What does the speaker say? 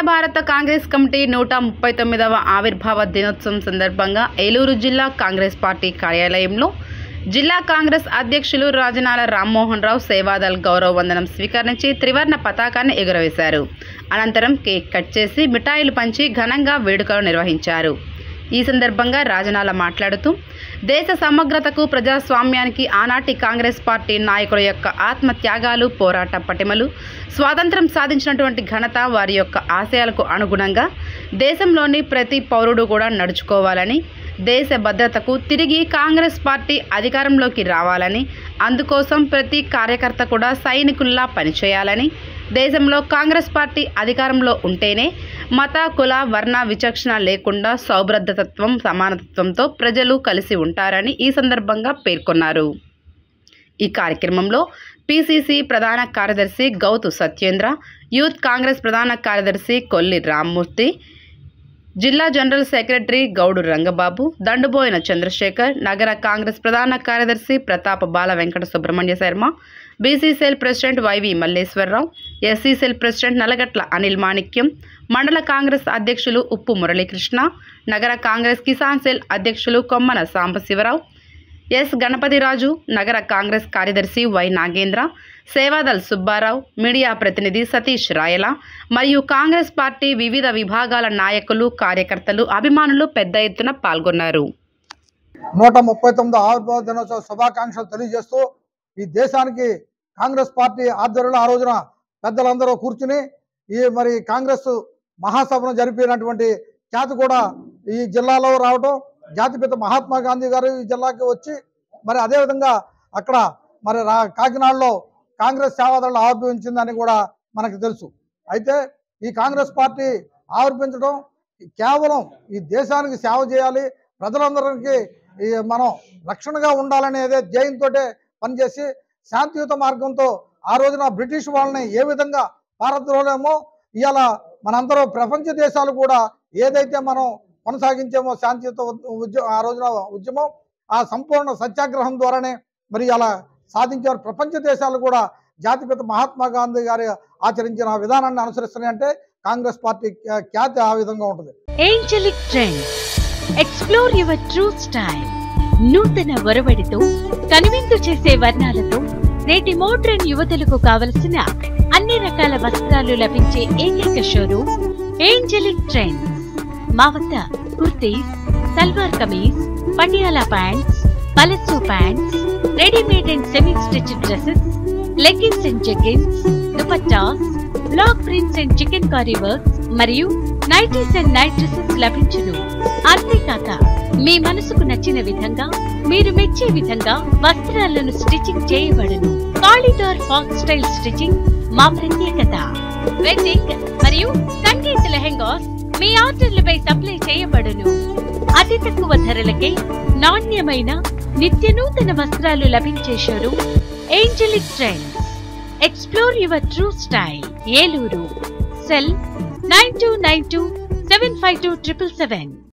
భారత కాంగ్రెస్ కమిటీ నూట ముప్పై తొమ్మిదవ ఆవిర్భావ దినోత్సవం సందర్భంగా ఏలూరు జిల్లా కాంగ్రెస్ పార్టీ కార్యాలయంలో జిల్లా కాంగ్రెస్ అధ్యక్షులు రాజనాల రామ్మోహన్ రావు సేవాదల్ గౌరవ వందనం స్వీకరించి త్రివర్ణ పతాకాన్ని ఎగురవేశారు అనంతరం కేక్ కట్ చేసి మిఠాయిలు పంచి ఘనంగా వేడుకలు నిర్వహించారు ఈ సందర్భంగా రాజనాల మాట్లాడుతూ దేశ సమగ్రతకు ప్రజాస్వామ్యానికి ఆనాటి కాంగ్రెస్ పార్టీ నాయకుల యొక్క ఆత్మ త్యాగాలు పోరాట పటిమలు స్వాతంత్రం సాధించినటువంటి ఘనత వారి యొక్క ఆశయాలకు అనుగుణంగా దేశంలోని ప్రతి పౌరుడు కూడా నడుచుకోవాలని దేశ భద్రతకు తిరిగి కాంగ్రెస్ పార్టీ అధికారంలోకి రావాలని అందుకోసం ప్రతి కార్యకర్త కూడా సైనికుల్లా పనిచేయాలని దేశంలో కాంగ్రెస్ పార్టీ అధికారంలో ఉంటేనే మత కుల వర్ణ విచక్షణ లేకుండా సౌభ్రద్ధతత్వం సమానతత్వంతో ప్రజలు కలిసి ఉంటారని ఈ సందర్భంగా పేర్కొన్నారు ఈ కార్యక్రమంలో పిసిసి ప్రధాన కార్యదర్శి గౌతు సత్యేంద్ర యూత్ కాంగ్రెస్ ప్రధాన కార్యదర్శి కొల్లి రామ్మూర్తి జిల్లా జనరల్ సెక్రటరీ గౌడు రంగబాబు దండుబోయిన చంద్రశేఖర్ నగర కాంగ్రెస్ ప్రధాన కార్యదర్శి Pratapa Bala Venkata Subrahmanya Sarma BC cell president YV Malleswararao SC cell president Nalagatla Anil Manikyam మండల కాంగ్రెస్ అధ్యక్షులు ఉప్పు మురళీకృష్ణ నగర కాంగ్రెస్ కిసాన్ సెల్ అధ్యక్షులు కొమ్మన సాంబశివరావు ఎస్ గణపతిరాజు నగర కాంగ్రెస్ కార్యదర్శి వై నాగేంద్ర సేవాదల్ సుబ్బారావు మీడియా ప్రతినిధి సతీష్ రాయల మరియు కాంగ్రెస్ పార్టీ వివిధ విభాగాల నాయకులు కార్యకర్తలు అభిమానులు పెద్ద ఎత్తున పాల్గొన్నారు నూట ముప్పై తొమ్మిది ఆవిర్భావ దినోత్సవ శుభాకాంక్షలు తెలియజేస్తూ ఈ దేశానికి కాంగ్రెస్ పార్టీ ఆధ్వర్యంలో ఆ రోజున పెద్దలందరూ కూర్చుని ఈ మరి కాంగ్రెస్ మహాసభను జరిపినటువంటి ఖ్యాతి కూడా ఈ జిల్లాలో రావడం జాతిపిత మహాత్మా గాంధీ గారు ఈ జిల్లాకి వచ్చి మరి అదేవిధంగా అక్కడ మరి రా కాకినాడలో కాంగ్రెస్ సేవాదళం ఆవిర్భవించిందని కూడా మనకు తెలుసు అయితే ఈ కాంగ్రెస్ పార్టీ ఆవిర్భించడం కేవలం ఈ దేశానికి సేవ చేయాలి ప్రజలందరికీ ఈ మనం రక్షణగా ఉండాలనేదే ధ్యేయంతో పనిచేసి శాంతియుత మార్గంతో ఆ రోజున బ్రిటిష్ వాళ్ళని ఏ విధంగా భారత్లోనేమో ఇవాళ మనందరూ ప్రపంచ దేశాలు కూడా ఏదైతే మనం కొనసాగించామో శాంతియుత ఉద్యమం ఆ రోజున ఉద్యమం ఆ సంపూర్ణ సత్యాగ్రహం ద్వారానే మరి అలా సాధించారు ప్రపంచ దేశాలు కూడా జాతిపిత మహాత్మా గాంధీ గారి ఆచరించిన విధానాన్ని అనుసరిస్తున్నాయంటే కాంగ్రెస్ పార్టీ ఖ్యా- ఖ్యాతి ఆ విధంగా ఉంటుంది Angelic Trends. Explore your true style నూతన ఒరవడితో కనువిందు చేసే వర్ణాలతో నేటి మోడ్రన్ యువతులకు కావలసిన అన్ని రకాల వస్త్రాలు లభించే ఏకైక షోరూమ్ ఏంజలిక్ ట్రెండ్స్ మా వద్ద kurtis salwar kameez Patiala pants palazzo pants readymade and semi stitch dresses leggings and jeggings dupattas block prints and chikan kari works మరియు నైటీస్ అండ్ నైట్ డ్రెస్సెస్ లభించును అంతేకాక మీ మనసుకు నచ్చిన విధంగా మీరు మెచ్చే విధంగా వస్త్రాలను స్టిచ్చింగ్ చేయబడును కాలిడార్ ఫాక్ స్టైల్ స్టిచ్చింగ్ మా ప్రత్యేకత వెడ్డింగ్ మరియు సంగీత లెహెంగాస్ మీ ఆర్డర్లపై సప్లై చేయబడును అతి తక్కువ ధరలకే నాణ్యమైన నిత్య నూతన వస్త్రాలు లభించే showroom Angelic Trends explore your true style Eluru cell nine two nine two seven five two triple seven